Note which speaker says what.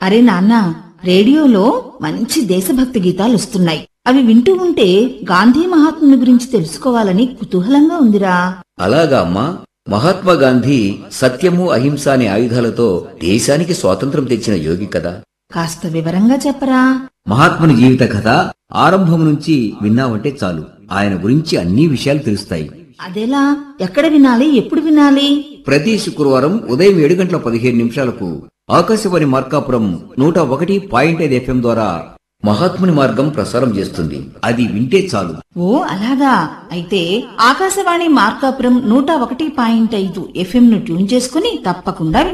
Speaker 1: అరే నాన్న రేడియోలో మంచి దేశభక్తి గీతాలు వస్తున్నాయి అవి వింటూ ఉంటే గాంధీ మహాత్ముని గురించి తెలుసుకోవాలని కుతూహలంగా ఉందిరా
Speaker 2: అలాగా అమ్మా మహాత్మా గాంధీ సత్యము అహింస అనే ఆయుధాలతో దేశానికి స్వాతంత్రం తెచ్చిన యోగి కదా
Speaker 1: కాస్త వివరంగా చెప్పరా
Speaker 3: మహాత్ముని జీవిత కథ ఆరంభం నుంచి విన్నావంటే చాలు ఆయన గురించి అన్ని విషయాలు తెలుస్తాయి
Speaker 1: అదెలా ఎక్కడ వినాలి ఎప్పుడు వినాలి
Speaker 3: ప్రతి శుక్రవారం ఉదయం ఏడు గంటల పదిహేను నిమిషాలకు ఆకాశవాణి మార్కాపురం నూట ఒకటి పాయింట్ ఐదు ఎఫ్ఎం ద్వారా
Speaker 2: మహాత్ముని మార్గం ప్రసారం చేస్తుంది
Speaker 3: అది వింటే చాలు
Speaker 1: ఓ అలాగా అయితే ఆకాశవాణి మార్కాపురం నూట ఒకటి పాయింట్ ఐదు ఎఫ్ఎం ను ట్యూన్ చేసుకుని తప్పకుండా